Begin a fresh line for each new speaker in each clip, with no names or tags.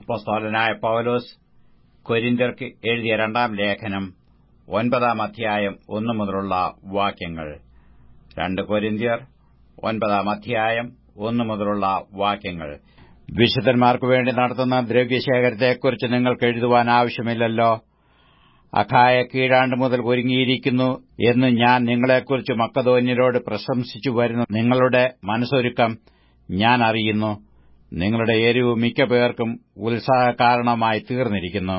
അപ്പോസ്തോലനായ പൌലോസ് കൊരിന്ത്യർക്ക് എഴുതിയ രണ്ടാം ലേഖനം ഒൻപതാം അധ്യായം ഒന്നു മുതലുള്ള വാക്യങ്ങൾ രണ്ട് കൊരിന്ത്യർ ഒൻപതാം അധ്യായം ഒന്നു മുതലുള്ള വാക്യങ്ങൾ വിശുദ്ധന്മാർക്കു വേണ്ടി നടത്തുന്ന ദ്രവ്യശേഖരത്തെക്കുറിച്ച് നിങ്ങൾക്ക് എഴുതുവാൻ ആവശ്യമില്ലല്ലോ അഖായ കീഴാണ്ട് മുതൽ ഒരുങ്ങിയിരിക്കുന്നു എന്ന് ഞാൻ നിങ്ങളെക്കുറിച്ച് മക്കതോന്യരോട് പ്രശംസിച്ചു വരുന്ന നിങ്ങളുടെ മനസ്സൊരുക്കം ഞാൻ അറിയുന്നു നിങ്ങളുടെ എരിവ് മിക്ക പേർക്കും ഉത്സാഹകാരണമായി തീർന്നിരിക്കുന്നു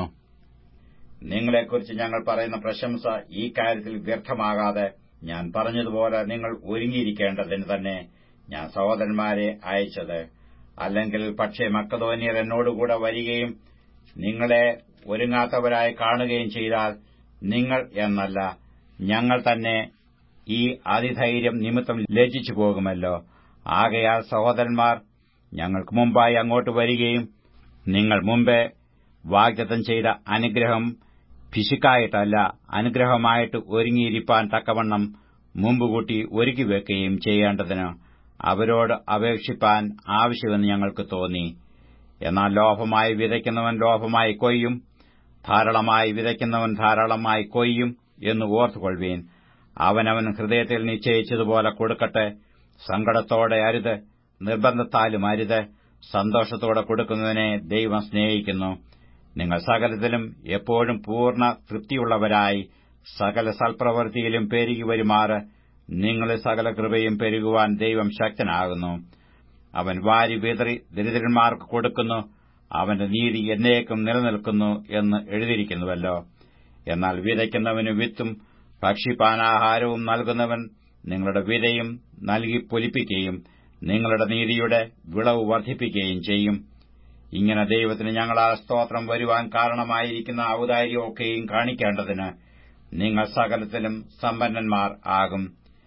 നിങ്ങളെക്കുറിച്ച് ഞങ്ങൾ പറയുന്ന പ്രശംസ ഈ കാര്യത്തിൽ വ്യർത്ഥമാകാതെ ഞാൻ പറഞ്ഞതുപോലെ നിങ്ങൾ ഒരുങ്ങിയിരിക്കേണ്ടതിന് തന്നെ ഞാൻ സഹോദരന്മാരെ അയച്ചത് അല്ലെങ്കിൽ പക്ഷേ മക്കതോന്യർ എന്നോടുകൂടെ വരികയും നിങ്ങളെ ഒരുങ്ങാത്തവരായി കാണുകയും ചെയ്താൽ നിങ്ങൾ എന്നല്ല ഞങ്ങൾ തന്നെ ഈ അതിധൈര്യം നിമിത്തം ലജ്ജിച്ചു പോകുമല്ലോ ആകയാൽ സഹോദരന്മാർ ഞങ്ങൾക്ക് മുമ്പായി അങ്ങോട്ട് വരികയും നിങ്ങൾ മുമ്പേ വാഗ്ദത്തം ചെയ്ത അനുഗ്രഹം പിശുക്കായിട്ടല്ല അനുഗ്രഹമായിട്ട് ഒരുങ്ങിയിരിപ്പാൻ തക്കവണ്ണം മുമ്പുകൂട്ടി ഒരുക്കിവെക്കുകയും ചെയ്യേണ്ടതിന് അവരോട് അപേക്ഷിപ്പാൻ ആവശ്യമെന്ന് ഞങ്ങൾക്ക് തോന്നി എന്നാൽ ലോഭമായി വിതയ്ക്കുന്നവൻ ലോഭമായി കൊയ്യും ധാരാളമായി വിതയ്ക്കുന്നവൻ ധാരാളമായി കൊയ്യും എന്ന് ഓർത്തുകൊള്ളുവീൻ അവനവൻ ഹൃദയത്തിൽ നിശ്ചയിച്ചതുപോലെ കൊടുക്കട്ടെ സങ്കടത്തോടെ അരുത് നിർബന്ധത്താലും അരുത് സന്തോഷത്തോടെ കൊടുക്കുന്നതിനെ ദൈവം സ്നേഹിക്കുന്നു നിങ്ങൾ സകലത്തിലും എപ്പോഴും പൂർണ്ണ തൃപ്തിയുള്ളവരായി സകല സൽപ്രവൃത്തിയിലും പെരുകി വരുമാറ് നിങ്ങളിൽ സകല കൃപയും പെരുകുവാൻ ദൈവം ശക്തനാകുന്നു അവൻ വാരി വിതറി ദരിദ്രന്മാർക്ക് കൊടുക്കുന്നു അവന്റെ നീതി എന്നേക്കും നിലനിൽക്കുന്നു എന്ന് എഴുതിയിരിക്കുന്നുവല്ലോ എന്നാൽ വിതയ്ക്കുന്നവന് വിത്തും ഭക്ഷിപ്പാനാഹാരവും നൽകുന്നവൻ നിങ്ങളുടെ വിതയും നൽകി പൊലിപ്പിക്കുകയും നിങ്ങളുടെ നീതിയുടെ വിളവ് വർദ്ധിപ്പിക്കുകയും ചെയ്യും ഇങ്ങനെ ദൈവത്തിന് ഞങ്ങളാൽ സ്തോത്രം വരുവാൻ കാരണമായിരിക്കുന്ന ഔദാര്യമൊക്കെയും കാണിക്കേണ്ടതിന് നിങ്ങൾ സകലത്തിലും സമ്പന്നന്മാർ ആകും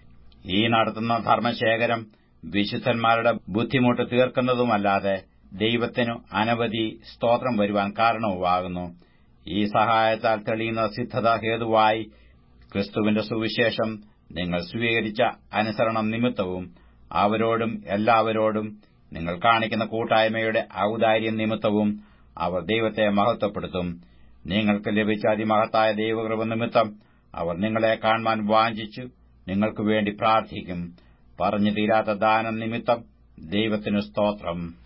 ഈ നടത്തുന്ന ധർമ്മശേഖരം വിശുദ്ധന്മാരുടെ ബുദ്ധിമുട്ട് തീർക്കുന്നതുമല്ലാതെ ദൈവത്തിനു അനവധി സ്തോത്രം വരുവാൻ കാരണവുമാകുന്നു ഈ സഹായത്താൽ തെളിയുന്ന സിദ്ധത ഹേതുവായി ക്രിസ്തുവിന്റെ സുവിശേഷം നിങ്ങൾ സ്വീകരിച്ച അനുസരണം നിമിത്തവും അവരോടും എല്ലാവരോടും നിങ്ങൾ കാണിക്കുന്ന കൂട്ടായ്മയുടെ ഔദാര്യം നിമിത്തവും അവർ ദൈവത്തെ മഹത്വപ്പെടുത്തും നിങ്ങൾക്ക് ലഭിച്ച അതിമഹത്തായ ദൈവകൃപ നിമിത്തം അവർ നിങ്ങളെ കാണുവാൻ വാഞ്ചിച്ചു നിങ്ങൾക്കു വേണ്ടി പ്രാർത്ഥിക്കും പറഞ്ഞു തീരാത്ത ദാനം നിമിത്തം ദൈവത്തിനു സ്തോത്രം